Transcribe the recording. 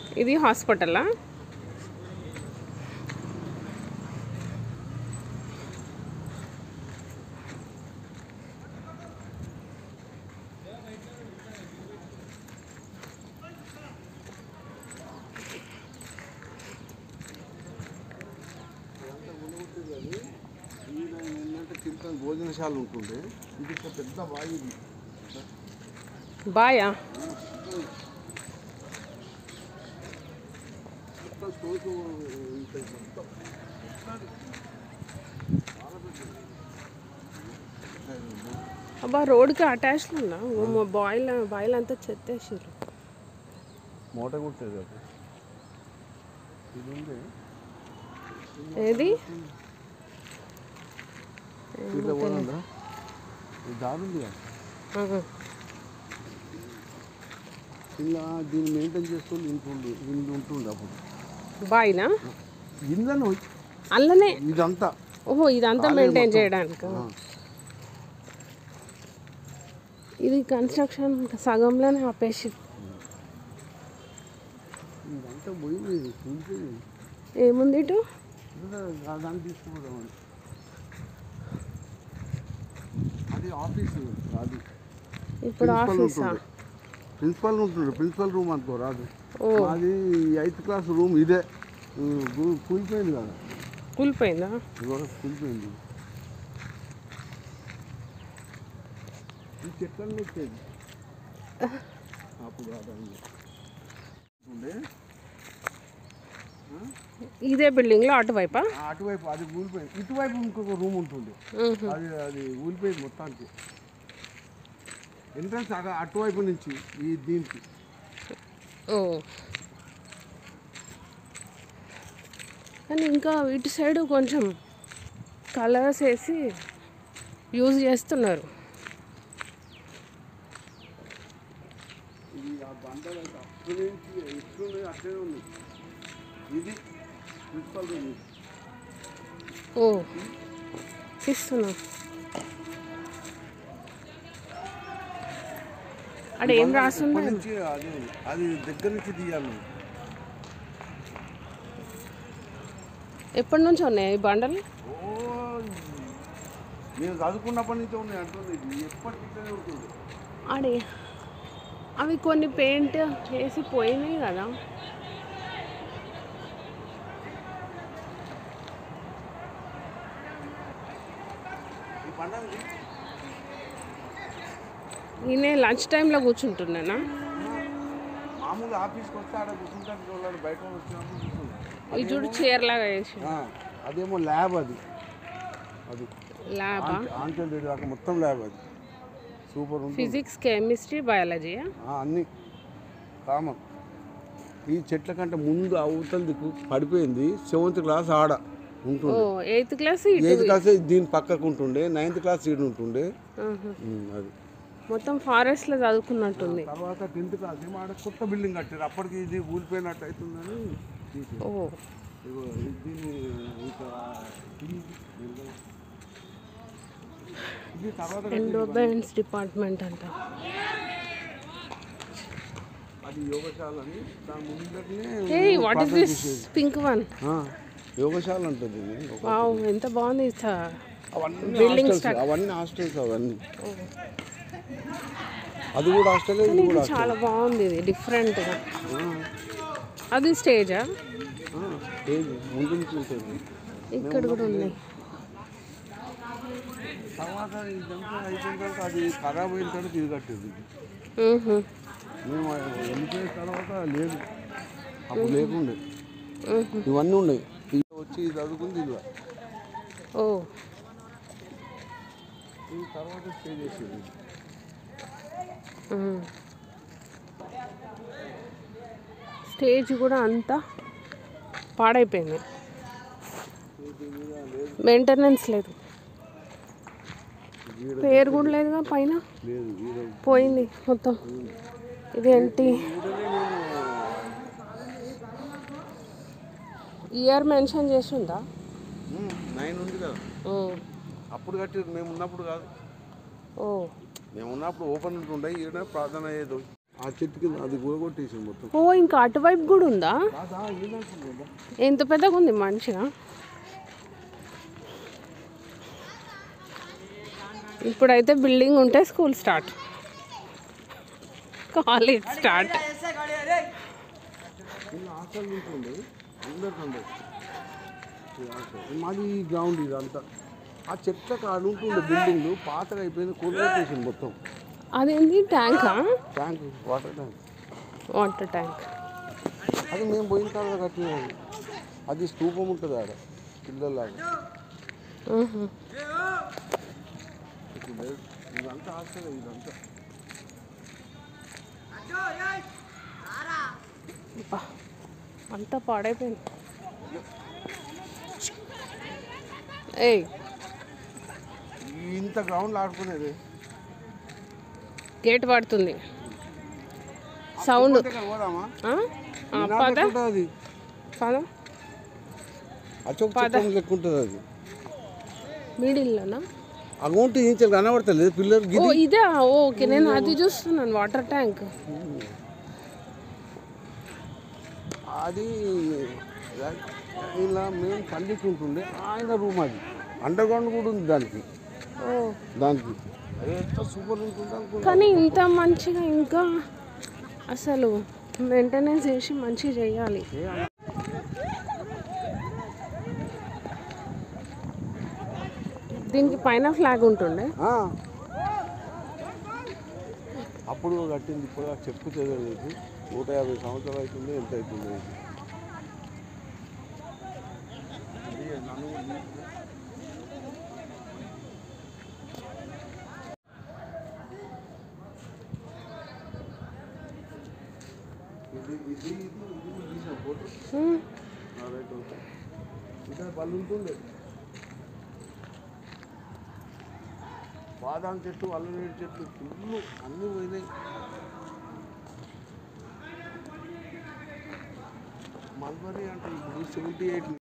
ఇది హాస్పిటలా ఈయన ఏంటంటే కింద భోజనశాల ఉంటుండే ఇది ఒక పెద్ద బావి ఇది బాయా మొత్తం స్టోర్స్ ఉంటాయి మొత్తం అబ్బా రోడ్కి అటాచ్డ్ ఉన్నా బాయిల్ బాయిల్ అంతా చెత్తేసారు మూట కుట్టేది అది ఇది ఉంది ఏది ఇట్లా పోతుందా ఇది దారి ఉంది కదా ఆహా. ఇలా దీన్ని మెయింటైన్ చేసుకొని ఇంటుండే ఇంటి ఉంటుండే అప్పుడు బాయినా ఇండ్లను అల్లనే ఇదంతా ఓహో ఇదంతా కాలేదు మెయింటైన్ మొత్తం. చేయడానికి ఆ. ఇది కన్స్ట్రక్షన్ సగంలోనే ఆపేసి ఇదంతా పోయింది కూలిపోయింది ఏముంది ఇటు ఇంకా దాన్ని తీసుకుపోదామని అది ఆఫీసు రాదు ఇప్పుడు ప్రిన్సిపల్ ఆఫీసా ఉంటుండే ప్రిన్సిపల్ ఉంటుండే ప్రిన్సిపల్ రూమ్ అనుకో రాదు ఓ మాది ఎయిత్ క్లాస్ రూమ్ ఇదే ఉమ్, గు- కూలిపోయింది కదా కూలిపోయిందా ఇవాళ కూలిపోయింది ఈ చెట్లను వచ్చేది అప్పుడు ఆ టైంలో ఉండే ఇదే బిల్డింగ్లో అటువైపా ఆ అటువైపు అది ఊలిపోయింది ఇటువైపు ఇంకొక రూమ్ ఉంటుంది మ్హూ. అది అది ఊలిపోయింది మొత్తానికి ఎంట్రన్స్ అగా అటువైపు నుంచి ఈ దీనికి ఓ కానీ ఇంకా ఇటు సైడ్ కొంచెం కలర్స్ వేసి యూజ్ చేస్తున్నారు ఇది ఆ బండలు అయితే అప్పటి నుంచి ఎట్లున్నాయి అట్లనే ఉన్నాయి ఇది ప్రిన్సిపల్ రూమ్ ఓ తీస్తున్నా అక్కడ ఏం రాస్తుందో ఇప్పటి నుంచి అది అది దగ్గర నుంచి తీయాలి ఎప్పటి నుంచి ఉన్నాయి ఈ బండలు ఓ నేను చదువుకున్నప్పటి నుంచి ఉన్నాయి అంటుంది ఇది ఎప్పటికీ ఇట్లనే ఉంటుంది ఆడే అవి కొన్ని పెయింట్ వేసి పోయినాయి కదా ఈ పండుగ నేనే లంచ్ టైంలో కూర్చుంటున్నానా మామూలు ఆఫీస్కి వస్తే ఆడ కూర్చుంటానికి వాళ్ళు బయట వచ్చినప్పుడు కూర్చుంటారు ఈ చూడు చైర్ లాగా వేసి ఆ, అదేమో ల్యాబ్ అది అది ల్యాబా ఆంటల్ దాకా మొత్తం ల్యాబ్ అది సూపర్ ఉంటుంది ఫిజిక్స్ కెమిస్ట్రీ బయాలజీయా ఆ, అన్నీ కామన్ ఈ చెట్ల కంటే ముందు అవతల దిక్కు పడిపోయింది సెవెంత్ క్లాస్ ఆడ ఓ ఉంటుంది ఎయిత్ క్లాస్ ఎయిత్ క్లాస్ దీని పక్కకు ఉంటుండే నైన్త్ క్లాస్ ఈడు ఉంటుండే ఉమ్, అది మొత్తం ఫారెస్ట్లో చదువుకున్నట్టుంది తర్వాత టెన్త్ క్లాస్ ఏమో ఆడ కొత్త బిల్డింగ్ కట్టారు అప్పటికి ఇది ఊలిపోయినట్టు అవుతుందని తీసేరు. ఓ ఇగో ఇది దీన్ని ఇంకా ఇది ఇది తర్వాత కట్టింది. ఎండోబెన్స్ డిపార్ట్మెంట్ అంట అది యోగశాల అని దాని ముందరనే hey what is this pink one ఆ, యోగశాల ఉంటుంది ఇది. ఒక- వావ్ ఎంత బాగుంది చ- అవన్నీ Building హాస్టల్స్ అవన్నీ హాస్టల్స్ అవన్నీ అది కూడా హాస్టల్ ఇది కానీ కూడా ఇది చాలా బాగుంది ఇది డిఫరెంట్గా అది స్టేజా ఏది ముందు నుంచి ఉంటుంది ఇక్కడ కూడా ఉన్నాయి తర్వాత ఇదంతా అయిపోయిన తర్వాత అది ఖరాబ్ అయిన తర్వాత ఇది కట్టేది ఇది మ్హూ. మేము వెళ్ళిపోయిన తర్వాత లేదు అప్పుడు లేకుండే మ్హూ. ఇవన్నీ ఉన్నాయి ఇది వచ్చి ఇది చదువుకుంది ఇది ఓ ఈ తర్వాత స్టే చేసేది మ్. స్టేజ్ కూడా అంతా పాడైపోయింది మెయింటెనెన్స్ లేదు పేరు కూడా లేదుగా పైన లేదు ఈడ పోయింది మొత్తం ఇదేంటి ఈడనే నేను ఇయర్ మెన్షన్ చేసి ఉందా నైన్ ఉంది కదా మ్. అప్పుడు కట్టేది మేము ఉన్నప్పుడు కాదు ఓ మేము ఉన్నప్పుడు ఓపెన్ ఉంటుండే ఈడ ప్రార్థన అయ్యేది ఆ చెట్టు కింద అది గోగొట్టేసింది మొత్తం ఓ ఇంకా అటువైపు కూడా ఉందా కాదా ఏదనుకుంటుందా ఎంత పెద్దగా ఉంది మంచిగా ఇప్పుడైతే బిల్డింగ్ ఉంటే స్కూల్ స్టార్ట్ కాలేజ్ స్టార్ట్ చిన్న హాస్టల్ ఉంటుండే అందరికి ఉండదు ఈ హాస్టల్ మాది ఈ గ్రౌండ్ ఇదంతా ఆ చెట్ల కాడ ఉంటుండే బిల్డింగ్ పాతగా అయిపోయింది కొనుగోటేసింది మొత్తం అదేంటి ట్యాంకా tank water tank water tank అది మేము పోయిన కాడ కట్టినాము అది స్తూపం ఉంటుంది ఆడ పిల్లలాగా ఆహా. ఇప్పుడు లేదు. ఇదంతా హాస్టల్ ఇదంతా అబ్బా, అంతా పాడైపోయింది ఏయ్ ఇంత గ్రౌండ్ ఆడుకునేది గేట్ పడుతుంది సౌండ్ ఇంతగా పోదామా ఆ? ఆ, ఈనాడు పద లెక్క ఉంటుంది అది పద అచోక్ పద. చక్రం లెక్క ఉంటుంది అది మిడిల్లోనా అకౌంట్ ఏం చేయాలి కనబడతలేదు పిల్లలు ఓ గిది ఇదే ఓకే నేను అది చూస్తున్నాను వాటర్ ట్యాంక్ అది ఇలా మేము కండికి ఉంటుండే ఆయన రూమ్ అది అండర్ గ్రౌండ్ కూడా ఉంది దానికి ఓ దానికి అది ఎంత సూపర్ ఉంటుంది అనుకుంటా కానీ ఇంత మంచిగా ఇంకా అసలు మెయింటెనెన్స్ చేసి మంచిగా చేయాలి దీనికి పైన ఫ్లాగ్ ఉంటుండే ఆ. అప్పుడు కట్టింది ఇప్పుడు ఆ చెప్పు చదవలేదు నూట యాభై సంవత్సరాలు అవుతుంది ఎంత అవుతుంది ఇది? ఇది నన్ను- ఇది ఇది ఇది ఇది తీసిన ఫోటో హ్మ్. రైట్ ఓకే ఇంకా పళ్ళు ఉంటుండే బాదాం చెట్టు అల్లనేరు చెట్టు ఫుల్ అన్నీ పోయినాయి మల్బరీ అంటే ఇప్పుడు సెవెంటీ ఎయిట్